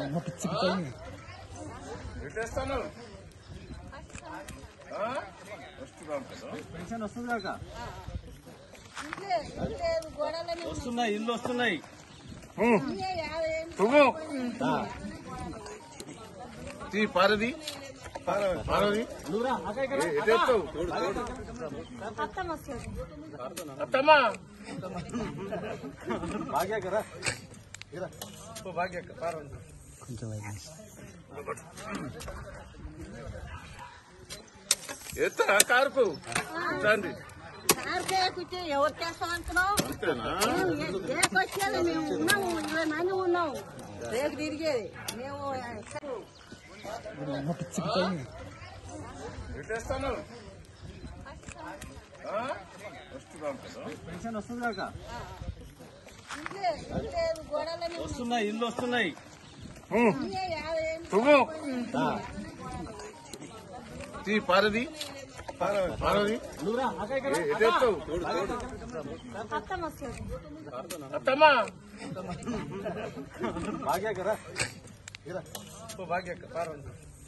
ఎట్టేస్తాను వస్తున్నా పెన్షన్ వస్తుంది కాక ఇల్లే ఇల్లే గోడలని వస్తున్నాయి ఇల్లు వస్తున్నాయి ఉన్నాయి యాభై ఏళ్ళు. పువ్వు తీ పారది పారది నువ్వురా అక్క ఇక్కడ రా. ఎట్టేస్తావు అత్తమ్మ వస్తుంది. అత్తమ్మా భాగ్యక్క రా ఇరా. ఓ భాగ్యక్క పార్వంతి ఎత్తరా కారుకు తండ్రి కారుకే కూర్చో ఎవరు చేస్తాం అనుకున్నావు అంతేనా మేము ఏ- రేపు వచ్చేది మేము ఉన్నాము ఇరవై మంది ఉన్నాము రేపు తిరిగేది మేము ఎట్టేస్తాను వస్తున్నా పెన్షన్ వస్తుంది కాక ఇల్లే ఇల్లే గోడలని వస్తున్నాయి ఇల్లు వస్తున్నాయి ఉన్నాయి యాభై ఏళ్ళు. పువ్వు తీ పారది పారది నువ్వురా అక్క ఇక్కడ రా. ఎట్టేస్తావు అత్తమ్మ వస్తుంది. అత్తమ్మా భాగ్యక్క రా ఇరా. ఓ భాగ్యక్క పార్వంతి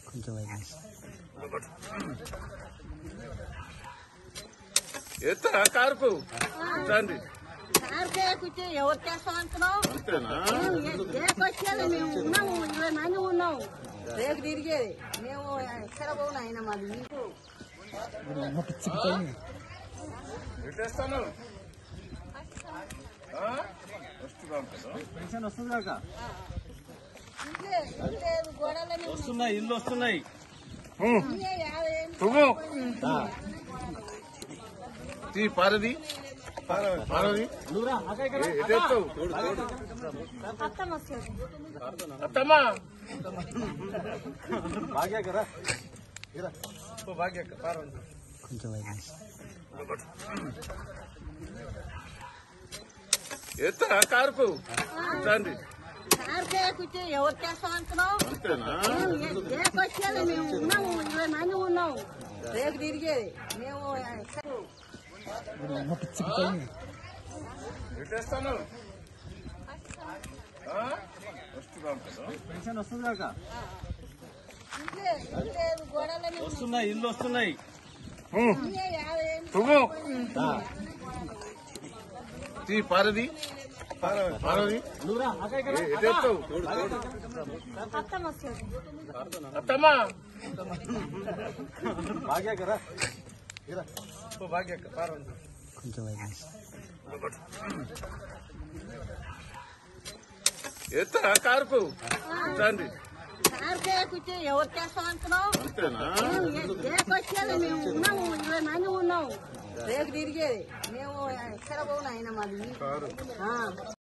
ఎత్తరా కారుకు తండ్రి కారుకే కూర్చో ఎవరు చేస్తాం అనుకున్నావు అంతేనా మేము ఏ- రేపు వచ్చేది మేము ఉన్నాము ఇరవై మంది ఉన్నాము రేపు తిరిగేది మేము ఎక్కడ పోను ఆయన మాది మీకు ఎట్టేస్తాను వస్తున్నా పెన్షన్ వస్తుంది కాక ఇల్లే ఇల్లే గోడలని వస్తున్నాయి ఇల్లు వస్తున్నాయి ఉన్నాయి యాభై ఏళ్ళు. పువ్వు తీ పారది పారది నువ్వురా అక్క ఇక్కడ రా. ఎట్టేస్తావు అత్తమ్మ వస్తుంది. అత్తమ్మా భాగ్యక్క రా ఇరా. ఓ భాగ్యక్క పార్వంతి ఎత్తరా కారుకు తండ్రి కారుకే కూర్చో ఎవరు చేస్తాం అనుకున్నావు అంతేనా మేము ఏ- రేపు వచ్చేది మేము ఉన్నాము ఇరవై మంది ఉన్నాము రేపు తిరిగేది మేము ఎక్కడ ఎట్టేస్తాను వస్తున్నా పెన్షన్ వస్తుంది కాక ఇల్లే ఇల్లే గోడలని వస్తున్నాయి ఇల్లు వస్తున్నాయి ఉన్నాయి యాభై ఏళ్ళు. పువ్వు తీ పారది పారది నువ్వురా అక్క ఇక్కడ రా. ఎట్టేస్తావు అత్తమ్మ వస్తుంది. అత్తమ్మా భాగ్యక్క రా ఇరా. ఓ భాగ్యక్క పార్వంతి ఎత్తరా కారుకు తండ్రి కారుకే కూర్చో ఎవరు చేస్తాం అనుకున్నావు అంతేనా మేము ఏ- రేపు వచ్చేది మేము ఉన్నాము ఇరవై మంది ఉన్నాము రేపు తిరిగేది మేము ఎక్కడ పోను ఆయన మాది మీకు. ఆ.